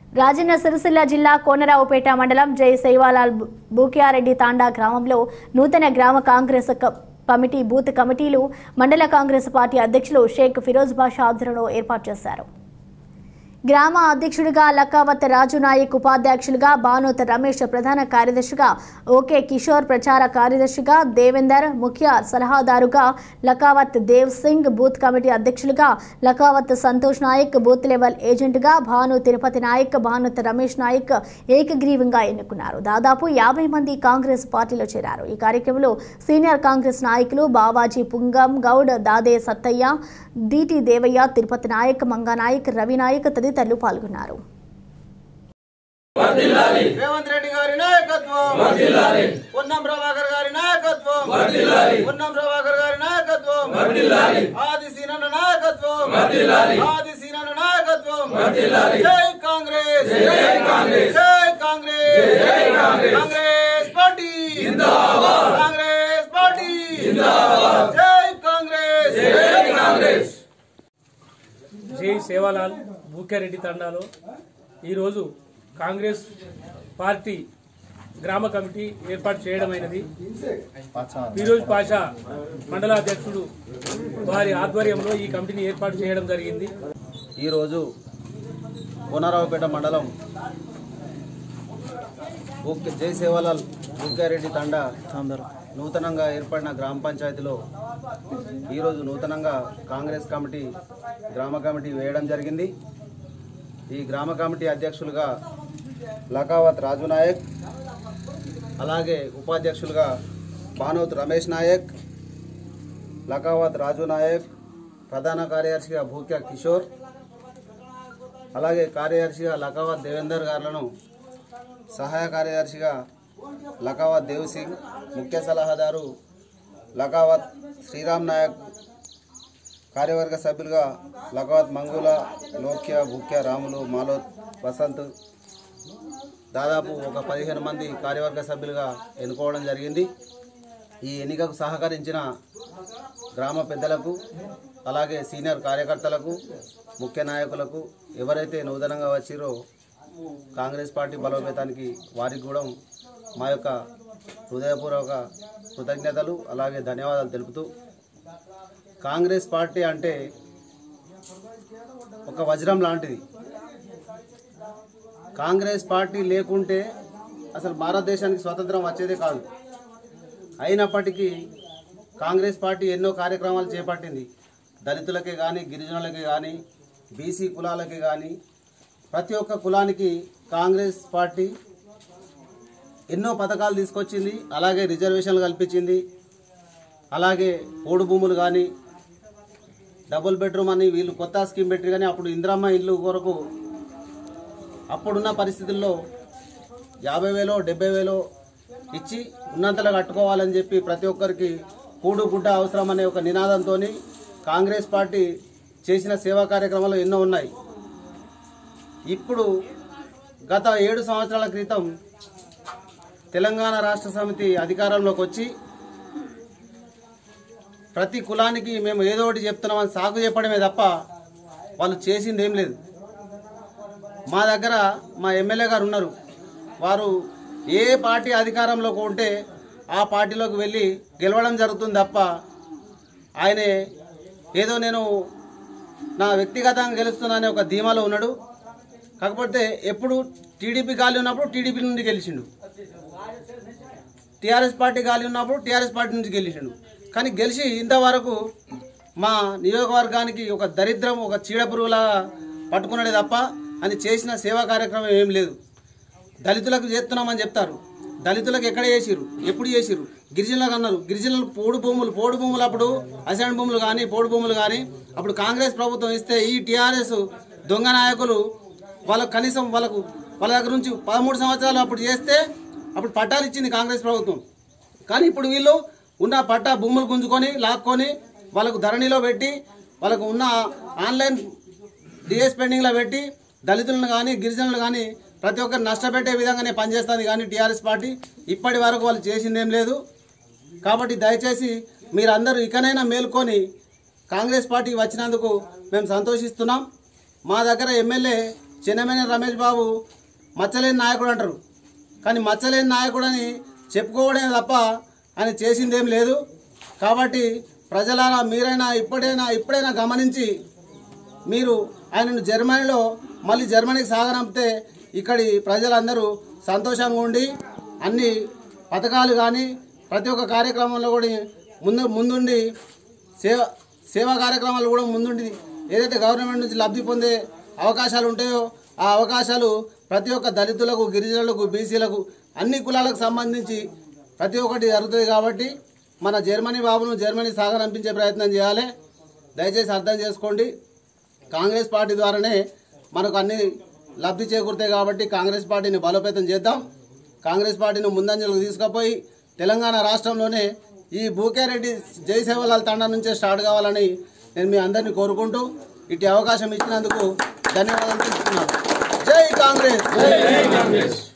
రాజన్న సిరిసిల్ల జిల్లా కోనరావుపేట మండలం జై శైవాలాల్ బు- బూకియారెడ్డి తాండా గ్రామంలో నూతన గ్రామ కాంగ్రెస్ క- కమిటీ బూత్ కమిటీలు మండల కాంగ్రెస్ పార్టీ అధ్యక్షులు షేక్ ఫిరోజ్ బాషా ఆధ్వర్యంలో ఏర్పాటు చేశారు గ్రామ అధ్యక్షుడిగా లకావత్ రాజు నాయక్ ఉపాధ్యక్షులుగా బానోత్ రమేష్ ప్రధాన కార్యదర్శిగా ఓకే కిషోర్ ప్రచార కార్యదర్శిగా దేవేందర్ ముఖ్య సలహాదారుగా లకావత్ దేవ్ సింగ్ బూత్ కమిటీ అధ్యక్షులుగా లకావత్ సంతోష్ నాయక్ బూత్ లెవెల్ ఏజెంట్గా భాను తిరుపతి నాయక్ భానుత్ రమేష్ నాయక్ ఏకగ్రీవంగా ఎన్నుకున్నారు దాదాపు యాభై మంది కాంగ్రెస్ పార్టీలో చేరారు ఈ కార్యక్రమంలో సీనియర్ కాంగ్రెస్ నాయకులు బావాజీ పుంగం గౌడ్ దాదే సత్తయ్య డిటి దేవయ్య తిరుపతి నాయక్ మంగా నాయక్ రవి నాయక్ తదితరులు పాల్గొన్నారు రేవంత్ రెడ్డి గారి నాయకత్వం పొన్నం ప్రభాకర్ గారి నాయకత్వం పొన్నం ప్రభాకర్ గారి నాయకత్వం ఆది సీనన్న నాయకత్వం ఆది సీనన్న నాయకత్వం జై కాంగ్రెస్ జై కాంగ్రెస్ జై కాంగ్రెస్ కాంగ్రెస్ పార్టీ కాంగ్రెస్ పార్టీ జై కాంగ్రెస్ జై కాంగ్రెస్ జై సేవాలాల్ భూక్యారెడ్డి తండాలో ఈరోజు కాంగ్రెస్ పార్టీ గ్రామ కమిటీ ఏర్పాటు చేయడమైనది ఫిరోజ్ పాషా మండల అధ్యక్షుడు వారి ఆధ్వర్యంలో ఈ కమిటీని ఏర్పాటు చేయడం జరిగింది ఈరోజు కోనరావుపేట మండలం బుక్ జై సేవాలాల్ బుక్కారెడ్డి తండా నూతనంగా ఏర్పడిన గ్రామ పంచాయతీలో ఈరోజు నూతనంగా కాంగ్రెస్ కమిటీ గ్రామ కమిటీ వేయడం జరిగింది ఈ గ్రామ కమిటీ అధ్యక్షులుగా లకావత్ రాజు నాయక్ అలాగే ఉపాధ్యక్షులుగా భానోత్ రమేష్ నాయక్ లకావత్ రాజు నాయక్ ప్రధాన కార్యదర్శిగా భూక్య కిషోర్ అలాగే కార్యదర్శిగా లకావత్ దేవేందర్ గారులను సహాయ కార్యదర్శిగా లకావత్ దేవ్ సింగ్ ముఖ్య సలహాదారు లకావత్ శ్రీరామ్ నాయక్ కార్యవర్గ సభ్యులుగా లకావత్ మంగుల లోక్య భూక్య రాములు మాలోత్ వసంత్ దాదాపు ఒక పదిహేను మంది కార్యవర్గ సభ్యులుగా ఎన్నుకోవడం జరిగింది ఈ ఎన్నికకు సహకరించిన గ్రామ పెద్దలకు అలాగే సీనియర్ కార్యకర్తలకు ముఖ్య నాయకులకు ఎవరైతే నూతనంగా వచ్చిరో కాంగ్రెస్ పార్టీ బలోపేతానికి వారికి కూడా మా యొక్క హృదయపూర్వక కృతజ్ఞతలు అలాగే ధన్యవాదాలు తెలుపుతూ కాంగ్రెస్ పార్టీ అంటే ఒక వజ్రం లాంటిది కాంగ్రెస్ పార్టీ లేకుంటే అసలు భారతదేశానికి స్వతంత్రం వచ్చేదే కాదు అయినప్పటికీ కాంగ్రెస్ పార్టీ ఎన్నో కార్యక్రమాలు చేపట్టింది దళితులకే కానీ గిరిజనులకే కానీ బీసీ కులాలకి కానీ ప్రతి ఒక్క కులానికి కాంగ్రెస్ పార్టీ ఎన్నో పథకాలు తీసుకొచ్చింది అలాగే రిజర్వేషన్లు కల్పించింది అలాగే పోడు భూములు కానీ డబుల్ బెడ్రూమ్ అని వీళ్ళు కొత్త స్కీమ్ పెట్టి కానీ అప్పుడు ఇందిరమ్మ ఇల్లు కొరకు అప్పుడున్న పరిస్థితుల్లో యాభై వేలో డెబ్బై వేలో ఇచ్చి ఉన్నంతలో కట్టుకోవాలని చెప్పి ప్రతి ఒక్కరికి కూడు గుడ్డ అవసరం అనే ఒక నినాదంతో కాంగ్రెస్ పార్టీ చేసిన సేవా కార్యక్రమాలు ఎన్నో ఉన్నాయి ఇప్పుడు గత ఏడు సంవత్సరాల క్రితం తెలంగాణ రాష్ట్ర సమితి అధికారంలోకి వచ్చి ప్రతి కులానికి మేము ఏదో ఒకటి చెప్తున్నామని సాగు చెప్పడమే తప్ప వాళ్ళు చేసింది ఏం లేదు మా దగ్గర మా ఎమ్మెల్యే గారు ఉన్నారు వారు ఏ పార్టీ అధికారంలోకి ఉంటే ఆ పార్టీలోకి వెళ్ళి గెలవడం జరుగుతుంది తప్ప ఆయనే ఏదో నేను నా వ్యక్తిగతంగా గెలుస్తున్నాననే ఒక ధీమాలో ఉన్నాడు కాకపోతే ఎప్పుడు టీడీపీ గాలి ఉన్నప్పుడు టీడీపీ నుండి గెలిచిండు టీఆర్ఎస్ పార్టీ గాలి ఉన్నప్పుడు టీఆర్ఎస్ పార్టీ నుంచి గెలిచిండు కానీ గెలిచి ఇంతవరకు మా నియోజకవర్గానికి ఒక దరిద్రం ఒక చీడపురుగులా పట్టుకున్నాడే తప్ప అని చేసిన సేవా కార్యక్రమం ఏం లేదు దళితులకు చేస్తున్నామని చెప్తారు దళితులకు ఎక్కడ చేసిరు ఎప్పుడు చేసిరు గిరిజనులకు అన్నారు గిరిజనులు పోడు భూములు పోడు భూములు అప్పుడు అసైన్ భూములు కానీ పోడు భూములు కానీ అప్పుడు కాంగ్రెస్ ప్రభుత్వం ఇస్తే ఈ టీఆర్ఎస్ దొంగ నాయకులు వాళ్ళకు కనీసం వాళ్ళకు వాళ్ళ దగ్గర నుంచి పదమూడు సంవత్సరాలు అప్పుడు చేస్తే అప్పుడు పట్టాలు ఇచ్చింది కాంగ్రెస్ ప్రభుత్వం కానీ ఇప్పుడు వీళ్ళు ఉన్న పట్టా భూములు గుంజుకొని లాక్కొని వాళ్ళకు ధరణిలో పెట్టి వాళ్ళకు ఉన్న ఆన్లైన్ డిఎస్ పెండింగ్లో పెట్టి దళితులను కానీ గిరిజనులు కానీ ప్రతి ఒక్కరు నష్టపెట్టే విధంగానే పనిచేస్తుంది కానీ టీఆర్ఎస్ పార్టీ ఇప్పటి వరకు వాళ్ళు చేసిందేం లేదు కాబట్టి దయచేసి మీరందరూ ఇకనైనా మేల్కొని కాంగ్రెస్ పార్టీ వచ్చినందుకు మేము సంతోషిస్తున్నాం మా దగ్గర ఎమ్మెల్యే చిన్నమైన రమేష్ బాబు మచ్చలేని నాయకుడు అంటారు కానీ మచ్చలేని నాయకుడు అని చెప్పుకోవడమే తప్ప ఆయన చేసిందేం లేదు కాబట్టి ప్రజలారా మీరైనా ఇప్పుడైనా ఇప్పుడైనా గమనించి మీరు ఆయనను జర్మనీలో మళ్ళీ జర్మనీకి సాగనంపితే ఇక్కడి ప్రజలందరూ సంతోషంగా ఉండి అన్ని పథకాలు కానీ ప్రతి ఒక్క కార్యక్రమంలో కూడా ముందు ముందుండి సేవ సేవా కార్యక్రమాలు కూడా ముందుండి ఏదైతే గవర్నమెంట్ నుంచి లబ్ధి పొందే అవకాశాలు ఉంటాయో ఆ అవకాశాలు ప్రతి ఒక్క దళితులకు గిరిజనులకు బీసీలకు అన్ని కులాలకు సంబంధించి ప్రతి ఒక్కటి జరుగుతుంది కాబట్టి మన జర్మనీ బాబును జర్మనీ సాగనంపించే ప్రయత్నం చేయాలి దయచేసి అర్థం చేసుకోండి కాంగ్రెస్ పార్టీ ద్వారానే మనకు అన్ని లబ్ధి చేకూరుతాయి కాబట్టి కాంగ్రెస్ పార్టీని బలోపేతం చేద్దాం కాంగ్రెస్ పార్టీని ముందంజలకు తీసుకుపోయి తెలంగాణ రాష్ట్రంలోనే ఈ బూకేరెడ్డి జై సేవలాల్ తండా నుంచే స్టార్ట్ కావాలని నేను మీ అందరినీ కోరుకుంటూ ఇటు అవకాశం ఇచ్చినందుకు ధన్యవాదాలు తెలుపుతున్నాను జై కాంగ్రెస్